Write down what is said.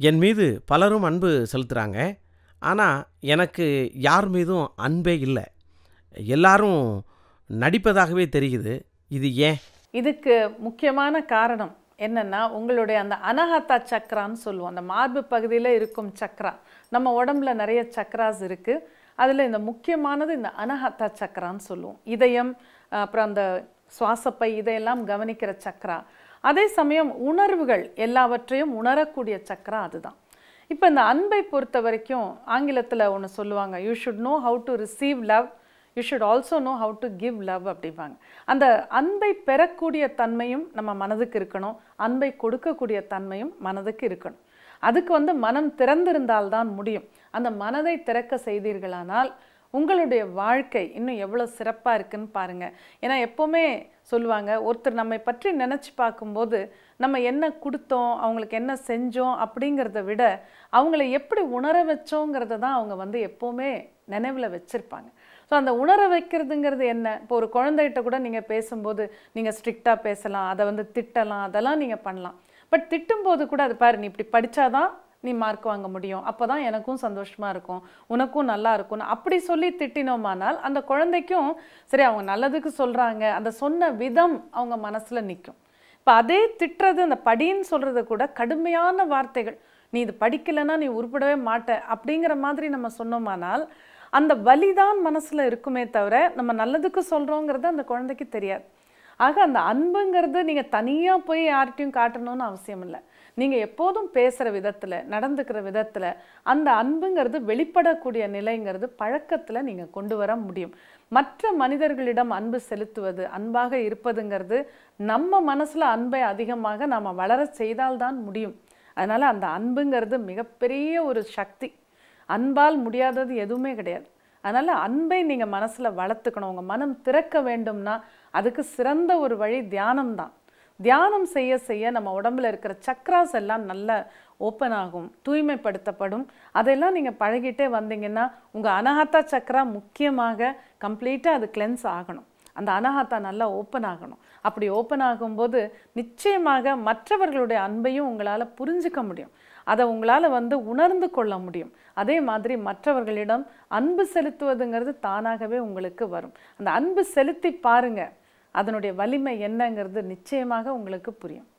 என் மீது பலரும் அன்பு செலுத்துகிறாங்க ஆனால் எனக்கு யார் மீதும் அன்பே இல்லை எல்லாரும் நடிப்பதாகவே தெரியுது இது ஏன் இதுக்கு முக்கியமான காரணம் என்னன்னா உங்களுடைய அந்த அனஹாத்தா சக்கரான்னு சொல்லுவோம் அந்த மார்பு பகுதியில் இருக்கும் சக்கரா நம்ம உடம்புல நிறைய சக்கராஸ் இருக்கு அதில் இந்த முக்கியமானது இந்த அனஹாத்தா சக்கரான்னு சொல்லுவோம் இதயம் அப்புறம் அந்த சுவாசப்பை இதையெல்லாம் கவனிக்கிற சக்கரா அதே சமயம் உணர்வுகள் எல்லாவற்றையும் உணரக்கூடிய சக்கரா அதுதான் இப்போ இந்த அன்பை பொறுத்த வரைக்கும் ஆங்கிலத்தில் ஒன்று சொல்லுவாங்க you should know how to receive love you should also know how to give love அப்படிம்பாங்க அந்த அன்பை பெறக்கூடிய தன்மையும் நம்ம மனதுக்கு இருக்கணும் அன்பை கொடுக்கக்கூடிய தன்மையும் மனதுக்கு இருக்கணும் அதுக்கு வந்து மனம் திறந்திருந்தால்தான் முடியும் அந்த மனதை திறக்க செய்தீர்களானால் உங்களுடைய வாழ்க்கை இன்னும் எவ்வளோ சிறப்பாக இருக்குன்னு பாருங்கள் ஏன்னா எப்போவுமே சொல்லுவாங்க ஒருத்தர் நம்மை பற்றி நினச்சி பார்க்கும்போது நம்ம என்ன கொடுத்தோம் அவங்களுக்கு என்ன செஞ்சோம் அப்படிங்கிறத விட அவங்கள எப்படி உணர வச்சோங்கிறத தான் அவங்க வந்து எப்போவுமே நினைவில் வச்சுருப்பாங்க ஸோ அந்த உணர வைக்கிறதுங்கிறது என்ன இப்போ ஒரு குழந்தைகிட்ட கூட நீங்கள் பேசும்போது நீங்கள் ஸ்ட்ரிக்டாக பேசலாம் அதை வந்து திட்டலாம் அதெல்லாம் நீங்கள் பண்ணலாம் பட் திட்டும்போது கூட அது பாரு நீ இப்படி படித்தாதான் நீ மார்க் வாங்க முடியும் அப்போ தான் எனக்கும் சந்தோஷமாக இருக்கும் உனக்கும் நல்லா இருக்கும்னு அப்படி சொல்லி திட்டினோமானால் அந்த குழந்தைக்கும் சரி அவங்க நல்லதுக்கு சொல்கிறாங்க அந்த சொன்ன விதம் அவங்க மனசில் நிற்கும் இப்போ அதே திட்டுறது அந்த படின்னு சொல்கிறத கூட கடுமையான வார்த்தைகள் நீ இது படிக்கலைன்னா நீ உருப்படவே மாட்ட அப்படிங்கிற மாதிரி நம்ம சொன்னோமானால் அந்த வலி தான் மனசில் இருக்குமே தவிர நம்ம நல்லதுக்கு சொல்கிறோங்கிறது அந்த குழந்தைக்கு தெரியாது ஆக அந்த அன்புங்கிறது நீங்கள் தனியாக போய் யார்கிட்டையும் காட்டணும்னு அவசியம் இல்லை நீங்கள் எப்போதும் பேசுகிற விதத்தில் நடந்துக்கிற விதத்தில் அந்த அன்புங்கிறது வெளிப்படக்கூடிய நிலைங்கிறது பழக்கத்தில் நீங்கள் கொண்டு வர முடியும் மற்ற மனிதர்களிடம் அன்பு செலுத்துவது அன்பாக இருப்பதுங்கிறது நம்ம மனசில் அன்பை அதிகமாக நாம் வளர செய்தால்தான் முடியும் அதனால் அந்த அன்புங்கிறது மிகப்பெரிய ஒரு சக்தி அன்பால் முடியாதது எதுவுமே கிடையாது அதனால் அன்பை நீங்கள் மனசில் வளர்த்துக்கணும் உங்கள் மனம் திறக்க வேண்டும்னா அதுக்கு சிறந்த ஒரு வழி தியானம் தான் தியானம் செய்ய செய்ய நம்ம உடம்புல இருக்கிற சக்ராஸ் எல்லாம் நல்லா ஓப்பன் ஆகும் தூய்மைப்படுத்தப்படும் அதெல்லாம் நீங்கள் பழகிட்டே வந்தீங்கன்னா உங்கள் அனஹாத்தா சக்ரா முக்கியமாக கம்ப்ளீட்டாக அது கிளென்ஸ் ஆகணும் அந்த அனஹாத்தா நல்லா ஓப்பன் ஆகணும் அப்படி ஓப்பன் ஆகும்போது நிச்சயமாக மற்றவர்களுடைய அன்பையும் உங்களால் புரிஞ்சுக்க முடியும் அதை உங்களால் வந்து உணர்ந்து கொள்ள முடியும் அதே மாதிரி மற்றவர்களிடம் அன்பு செலுத்துவதுங்கிறது தானாகவே உங்களுக்கு வரும் அந்த அன்பு செலுத்தி பாருங்க அதனுடைய வலிமை என்னங்கிறது நிச்சயமாக உங்களுக்கு புரியும்